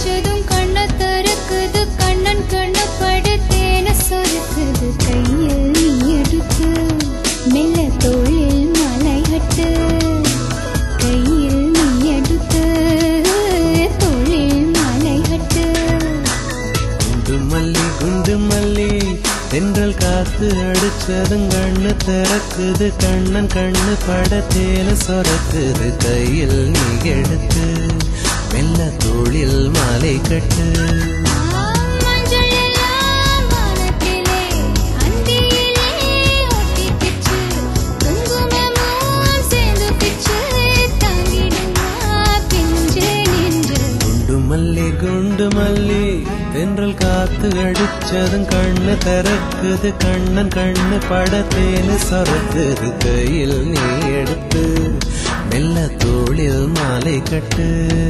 அடிச்சதும் கண்ண திறக்குது கண்ணன் கண்ண படுத்தேன சொருக்குது கையில் நீ எடுத்து மெல்ல தோளில் மலை கட்டு கையில் நீ எடுத்து தோளில் மலை கட்டு குண்டு மல்லி குண்டு மல்லி தென்றல் காத்து அடிச்சதும் கண்ணு திறக்குது கண்ணன் கண்ணு படத்தேன சொரக்குது கையில் நீ எடுத்து மெல்ல தோளில் மாலை கட்டு மஞ்சள் எல்லாம் வானத்திலே அந்தியிலே ஒட்டிக்கிச்சு குங்குமமும் சேர்ந்துக்கிச்சு தாங்கிடுமா பிஞ்சு நின்று குண்டு மல்லி குண்டு மல்லி தென்றல் காத்து அடிச்சதும் கண்ணு திறக்குது கண்ணன் கண்ணு படத்தேனு சொரக்குது கையில் நீ எடுத்து மெல்ல தோளில் மாலை கட்டு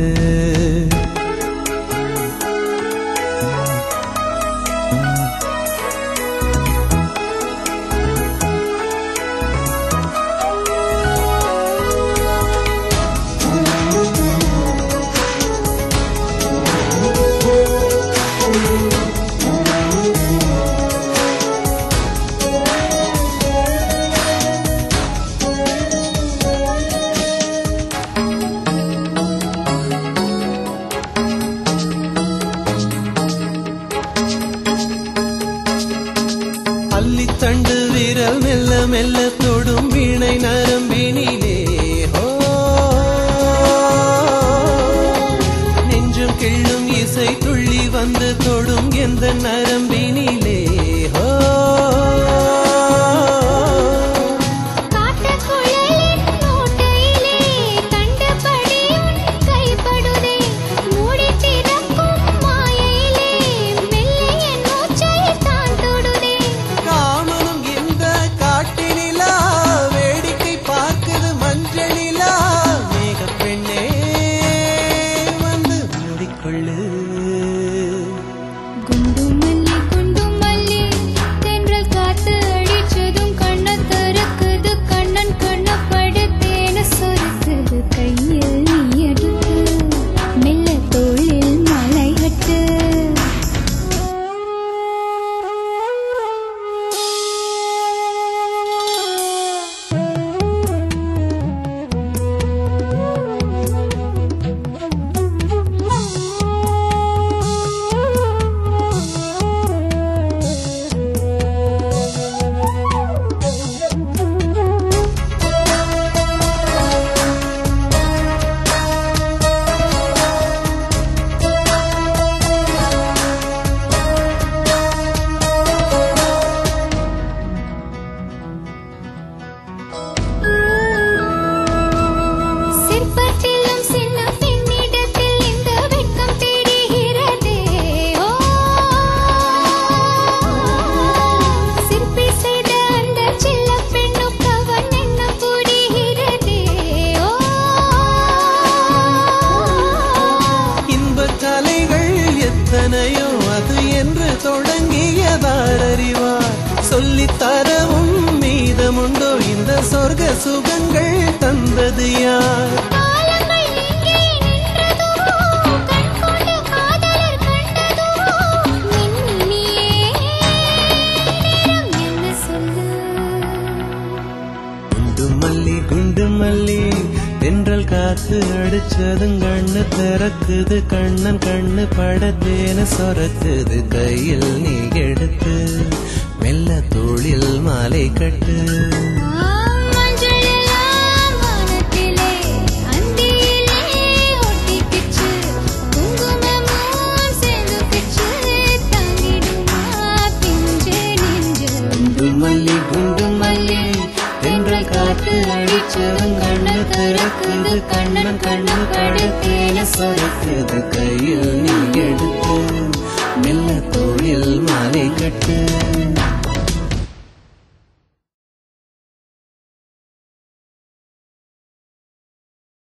அள்ளித்தண்டு விரல் மெல்ல மெல்ல தொடும் வீணை நரம்பினிலே ஓ நெஞ்சும் கிள்ளும் இசை துள்ளி வந்து தொடும் எந்த நரம்பினிலே ஓ காட்டுக்குழலின் ஓட்டையிலே கண்டபடி உன் கைப்படுதே மூடி திறக்கும் மாயையிலே மெல்ல என் மூச்சை தான் தொடுதே காமனும் இந்த காட்டினிலா வேடிக்கை பார்க்குது மஞ்சளிலா மேகப் பெண்ணே வந்து மூடிக்கொள்ளு குண்டு மல்லி குண்டு மல்லி தென்றல் காத்து அடிச்சதும் கண்ண திறக்குது கண்ணன் கண்ண படுத்தேன சொருக்குது கையில் நீ எடுத்து மெல்ல தோளில் மலை கட்டு சிற்பத்திலும் சின்ன பெண்ணிடத்தில் இந்த வெட்கம் தெரிகிறதே ஓ சிற்பி செய்த அந்த சின்ன பெண்ணுக்கு அவன் என்ன புரிகிறதே ஓ இன்பக் கலைகள் எத்தனையோ அது என்று தொடங்கியதார் அறிவார் சொல்லித் தரவும் மீதமுண்டோ இந்த சொர்க்க சுகங்கள் தந்தது யார் காலங்கள் எங்கே நின்றதோ கண் கொண்டு காதலர் கண்டதோ மின்னியே நேரம் என்ன சொல்லு குண்டு மல்லி குண்டு மல்லி தென்றல் காத்து அடிச்சதும் கண்ணு திறக்குது கண்ணன் கண்ணு படத்தேன சொரக்குது கையில் நீ எடுத்து மெல்ல தோளில் மாலை கட்டு மஞ்சள் எல்லாம் வானத்திலே அந்தியிலே ஒட்டிக்கிச்சு குங்குமமும் சேர்ந்துக்கிச்சு தாங்கிடுமா பிஞ்சு நெஞ்சு குண்டு மல்லி குண்டு மல்லி தென்றல் காத்து அடிச்சதும் கண்ணு திறக்குது கண்ணன் கண்ணு படத்தேன சொரக்குது கையில் நீ எடுத்து மெல்ல தோளில் மாலை கட்டு